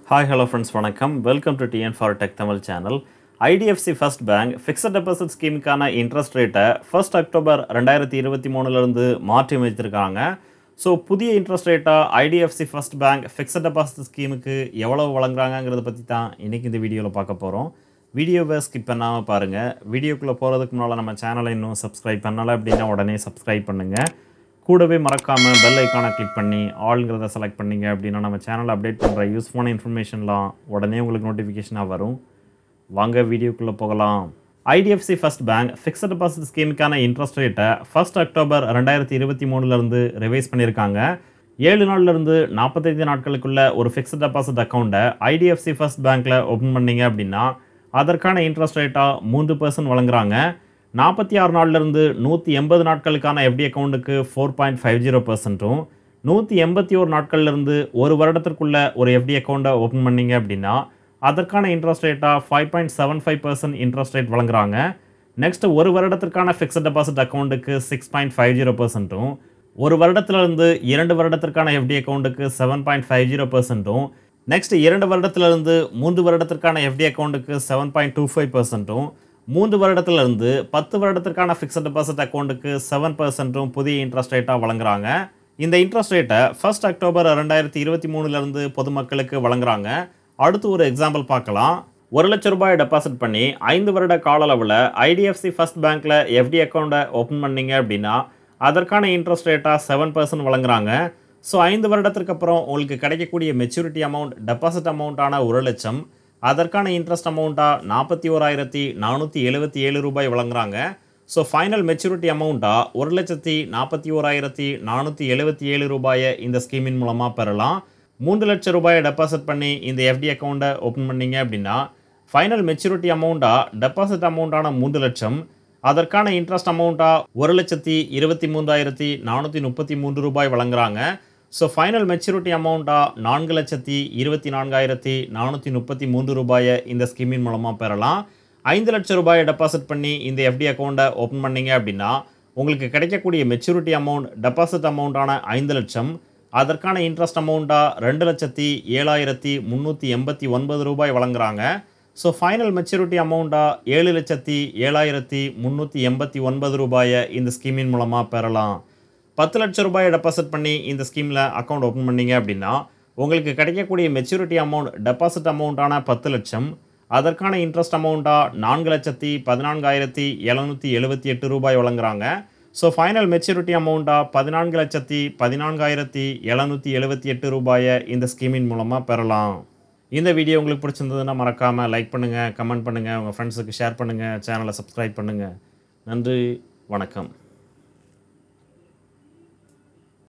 hi hello friends வணக்கம் welcome to TN for tech Tamil channel IDFC First Bank fixed deposit ஸ்கீமுக்கான interest ரேட்டை first October ரெண்டாயிரத்தி இருபத்தி மூணுலேருந்து மாற்றி அமைச்சிருக்காங்க ஸோ புதிய இன்ட்ரெஸ்ட் ரேட்டாக IDFC First Bank fixed deposit ஸ்கீமுக்கு எவ்வளவு வழங்குறாங்கங்கிறத பற்றி தான் இன்றைக்கி இந்த வீடியோவில் பார்க்க போகிறோம் வீடியோவை ஸ்கிப் பண்ணாமல் பாருங்கள் வீடியோக்குள்ளே போகிறதுக்கு முன்னால் நம்ம சேனலை இன்னும் சப்ஸ்கிரைப் பண்ணலை அப்படின்னா உடனே சப்ஸ்கிரைப் பண்ணுங்கள் கூடவே மறக்காமல் பெல் ஐக்கானை கிளிக் பண்ணி ஆளுங்கிறத செலக்ட் பண்ணீங்க அப்படின்னா நம்ம சேனல் அப்டேட் பண்ணுற யூஸ்ஃபுல்லான இன்ஃபர்மேஷன்லாம் உடனே உங்களுக்கு நோட்டிஃபிகேஷனாக வரும் வாங்க வீடியோக்குள்ளே போகலாம் IDFC First Bank fixed deposit ஸ்கீமுக்கான இன்ட்ரெஸ்ட் ரேட்டை ஃபர்ஸ்ட் அக்டோபர் ரெண்டாயிரத்தி இருபத்தி மூணுலேருந்து ரிவைஸ் பண்ணியிருக்காங்க ஏழு நாள்லேருந்து நாற்பத்தைந்து நாட்களுக்குள்ள ஒரு ஃபிக்ஸட் டெபாசிட் அக்கௌண்ட்டை ஐடிஎஃப்சி ஃபர்ஸ்ட் பேங்க்கில் ஓப்பன் பண்ணீங்க அப்படின்னா அதற்கான இன்ட்ரெஸ்ட் ரேட்டாக மூன்று பர்சன்ட் வழங்குறாங்க நாற்பத்தி ஆறு நாள்லேருந்து நூற்றி எண்பது நாட்களுக்கான எஃப்டி அக்கௌண்ட்டுக்கு ஃபோர் பாயிண்ட் ஃபைவ் ஜீரோ பர்சன்ட்டும் நூற்றி எண்பத்தி ஒரு நாட்கள்லேருந்து ஒரு வருடத்திற்குள்ள ஒரு எஃப்டி அக்கௌண்ட்டை ஓப்பன் பண்ணீங்க அப்படின்னா அதற்கான இன்ட்ரெஸ்ட் ரேட்டாக five point seven five percent interest rate வழங்குறாங்க நெக்ஸ்ட் ஒரு வருடத்திற்கான ஃபிக்ஸட் டெபாசிட் அக்கௌண்ட்டுக்கு சிக்ஸ் பாயிண்ட் ஃபைவ் ஜீரோ பர்சன்ட்டும் ஒரு வருடத்திலிருந்து இரண்டு வருடத்திற்கான எஃப்டி அக்கௌண்ட்டுக்கு செவன் பாயிண்ட் ஃபைவ் ஜீரோ பர்சன்ட்டும் நெக்ஸ்ட் இரண்டு வருடத்திலிருந்து மூன்று வருடத்திற்கான எஃப்டி அக்கௌண்ட்டுக்கு செவன் பாயிண்ட் டூ ஃபைவ் பர்சன்ட்டும் மூன்று வருடத்திலிருந்து பத்து வருடத்திற்கான ஃபிக்ஸட் டெபாசிட் அக்கௌண்ட்டுக்கு செவன் பர்சன்ட்டும் புதிய இன்ட்ரெஸ்ட் ரேட்டாக வழங்குறாங்க இந்த இன்ட்ரெஸ்ட் ரேட்டை ஃபர்ஸ்ட் அக்டோபர் ரெண்டாயிரத்தி இருபத்தி மூணுலேருந்து பொதுமக்களுக்கு வழங்குறாங்க அடுத்து ஒரு எக்ஸாம்பிள் பார்க்கலாம் ஒரு லட்ச ரூபாய் டெபாசிட் பண்ணி ஐந்து வருட கால அளவில் ஐடிஎஃப்சி ஃபர்ஸ்ட் பேங்க்கில் எஃப்டி அக்கௌண்ட்டை ஓப்பன் பண்ணீங்க அப்படின்னா அதற்கான இன்ட்ரெஸ்ட் ரேட்டாக செவன் பர்சன்ட் வழங்குறாங்க ஸோ ஐந்து வருடத்திற்கு அப்புறம் உங்களுக்கு கிடைக்கக்கூடிய மெச்சூரிட்டி அமௌண்ட் டெபாசிட் அமௌண்ட்டான ஒரு லட்சம் அதற்கான இன்ட்ரெஸ்ட் அமௌண்ட்டாக நாற்பத்தி ஓராயிரத்தி நானூற்றி எழுபத்தி ஏழு ரூபாய் வழங்குறாங்க ஸோ ஃபைனல் மெச்சூரிட்டி அமௌண்ட்டாக ஒரு லட்சத்தி நாற்பத்தி ஓராயிரத்தி நானூற்றி எழுபத்தி ஏழு ரூபாயை இந்த ஸ்கீமின் மூலமாக பெறலாம் மூன்று லட்சம் ரூபாயை டெபாசிட் பண்ணி இந்த எஃப்டி அக்கௌண்ட்டை ஓப்பன் பண்ணீங்க அப்படின்னா ஃபைனல் மெச்சூரிட்டி அமௌண்ட்டாக டெபாசிட் அமௌண்ட்டான மூன்று லட்சம் அதற்கான இன்ட்ரெஸ்ட் அமௌண்ட்டாக ஒரு லட்சத்தி இருபத்தி மூன்றாயிரத்தி நானூற்றி முப்பத்தி மூன்று ரூபாய் வழங்குறாங்க ஸோ ஃபைனல் மெச்சூரிட்டி அமௌண்ட்டாக நான்கு லட்சத்தி இருபத்தி நான்காயிரத்தி நானூற்றி முப்பத்தி மூன்று ரூபாயை இந்த ஸ்கீமின் மூலமாக பெறலாம் ஐந்து லட்சம் ரூபாயை டெபாசிட் பண்ணி இந்த எஃப்டி அக்கௌண்ட்டை ஓப்பன் பண்ணீங்க அப்படின்னா உங்களுக்கு கிடைக்கக்கூடிய மெச்சூரிட்டி அமௌண்ட் டெபாசிட் அமௌண்ட்டான ஐந்து லட்சம் அதற்கான இன்ட்ரெஸ்ட் அமௌண்ட்டாக ரெண்டு லட்சத்தி ஏழாயிரத்தி முந்நூற்றி எண்பத்தி ஒன்பது ரூபாய் வழங்குறாங்க ஸோ ஃபைனல் மெச்சூரிட்டி அமௌண்ட்டாக ஏழு லட்சத்தி ஏழாயிரத்தி முந்நூற்றி எண்பத்தி ஒன்பது ரூபாயை இந்த ஸ்கீமின் மூலமாக பெறலாம் பத்து லட்சம் ரூபாயை டெபாசிட் பண்ணி இந்த ஸ்கீமில் அக்கௌண்ட் ஓப்பன் பண்ணீங்க அப்படின்னா உங்களுக்கு கிடைக்கக்கூடிய மெச்சூரிட்டி அமௌண்ட் டெபாசிட் அமௌண்ட்டான பத்து லட்சம் அதற்கான இன்ட்ரெஸ்ட் அமௌண்ட்டாக நான்கு லட்சத்தி பதினான்காயிரத்தி எழுநூற்றி எழுபத்தி எட்டு ரூபாய் வழங்குறாங்க ஸோ ஃபைனல் மெச்சூரிட்டி அமௌண்ட்டாக பதினான்கு லட்சத்தி பதினான்காயிரத்தி எழுநூற்றி எழுபத்தி எட்டு ரூபாயை இந்த ஸ்கீமின் மூலமாக பெறலாம் இந்த வீடியோ உங்களுக்கு பிடிச்சிருந்ததுன்னா மறக்காமல் லைக் பண்ணுங்கள் கமெண்ட் பண்ணுங்கள் உங்கள் ஃப்ரெண்ட்ஸுக்கு ஷேர் பண்ணுங்கள் சேனலை சப்ஸ்கிரைப் பண்ணுங்கள் நன்றி வணக்கம்